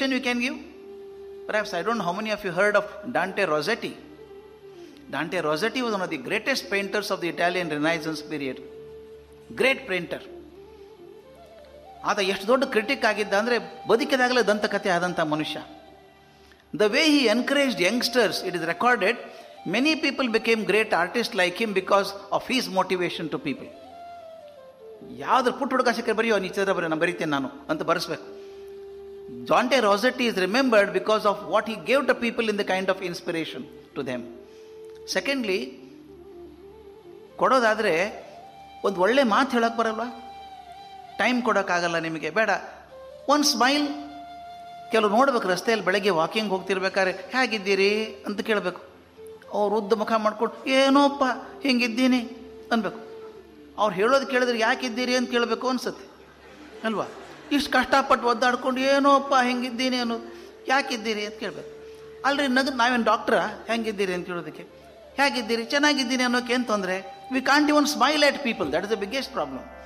motivation you can give? Perhaps I don't know how many of you heard of Dante Rossetti. Dante Rossetti was one of the greatest painters of the Italian Renaissance period. Great painter ಆತ ಎಷ್ಟು ದೊಡ್ಡ critic ಆಗಿದ್ದ ಅಂದರೆ ಬದುಕಿದಾಗಲೇ ದಂತಕಥೆ ಆದಂಥ ಮನುಷ್ಯ the way he encouraged youngsters it is recorded many people became great artist like him because of his motivation to people ಯಾವ್ದು ಪುಟ್ಟ ಹುಡುಗ ಸಿಕ್ಕರೆ ಬರೆಯೋ ನೀ ಚಿತ್ರ ಬರೆಯೋ ನಾನು ಬರಿತೇನೆ ನಾನು ಅಂತ ಬರೆಸ್ಬೇಕು Dante Rossetti is remembered because of what he gave to people in the kind of inspiration to them secondly ಕೊಡೋದಾದರೆ ಒಂದು ಒಳ್ಳೆ ಮಾತು ಹೇಳಕ್ಕೆ ಬರಲ್ವಾ ಟೈಮ್ ಕೊಡೋಕ್ಕಾಗಲ್ಲ ನಿಮಗೆ ಬೇಡ ಒಂದು ಸ್ಮೈಲ್ ಕೆಲವು ನೋಡ್ಬೇಕು ರಸ್ತೆಯಲ್ಲಿ ಬೆಳಗ್ಗೆ ವಾಕಿಂಗ್ ಹೋಗ್ತಿರ್ಬೇಕಾದ್ರೆ ಹೇಗಿದ್ದೀರಿ ಅಂತ ಕೇಳಬೇಕು ಅವ್ರು ಉದ್ದ ಮುಖ ಮಾಡ್ಕೊಂಡು ಏನೋಪ್ಪ ಹಿಂಗಿದ್ದೀನಿ ಅನ್ಬೇಕು ಅವ್ರು ಹೇಳೋದು ಕೇಳಿದ್ರೆ ಯಾಕಿದ್ದೀರಿ ಅಂತ ಕೇಳಬೇಕು ಅನ್ಸುತ್ತೆ ಅಲ್ವಾ ಇಷ್ಟು ಕಷ್ಟಪಟ್ಟು ಒದ್ದಾಡ್ಕೊಂಡು ಏನೋಪ್ಪ ಹೆಂಗಿದ್ದೀನಿ ಅನ್ನೋದು ಯಾಕಿದ್ದೀರಿ ಅಂತ ಕೇಳಬೇಕು ಅಲ್ರಿ ನಗು ನಾವೇನು ಡಾಕ್ಟ್ರಾ ಹೆಂಗಿದ್ದೀರಿ ಅಂತ ಕೇಳೋದಕ್ಕೆ ಹೇಗಿದ್ದೀರಿ ಚೆನ್ನಾಗಿದ್ದೀನಿ ಅನ್ನೋಕೆ ಏನು ತೊಂದರೆ we can't even smile at people that is the biggest problem